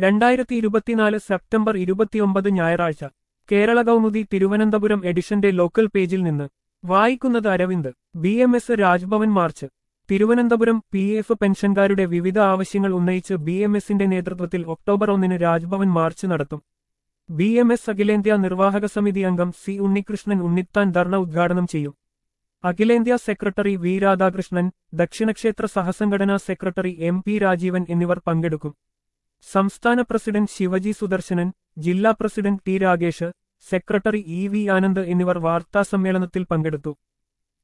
രണ്ടായിരത്തി ഇരുപത്തിനാല് സെപ്റ്റംബർ ഇരുപത്തിയൊമ്പത് ഞായറാഴ്ച കേരള കൗമുദി തിരുവനന്തപുരം എഡിഷന്റെ ലോക്കൽ പേജിൽ നിന്ന് വായിക്കുന്നത് Aravind B M S Raj Bhavan march Thiruvananthapuram P F പെൻഷൻകാരുടെ വിവിധ ആവശ്യങ്ങൾ ഉന്നയിച്ച് ബി എം എസിന്റെ നേതൃത്വത്തിൽ ഒക്ടോബർ ഒന്നിന് രാജ്ഭവൻ മാർച്ച് നടത്തും ബി എം എസ് അഖിലേന്ത്യാ നിർവാഹക സമിതി അംഗം സി ഉണ്ണികൃഷ്ണൻ ഉണ്ണിത്താൻ ധർണ ഉദ്ഘാടനം ചെയ്യും അഖിലേന്ത്യാ സെക്രട്ടറി വി രാധാകൃഷ്ണൻ ദക്ഷിണക്ഷേത്ര സഹസംഘടനാ സെക്രട്ടറി എം പി രാജീവൻ എന്നിവർ പങ്കെടുക്കും സംസ്ഥാന പ്രസിഡന്റ് ശിവജി സുദർശനൻ ജില്ലാ president T Ragesh secretary E V Anand എന്നിവർ വാർത്താസമ്മേളനത്തിൽ പങ്കെടുത്തു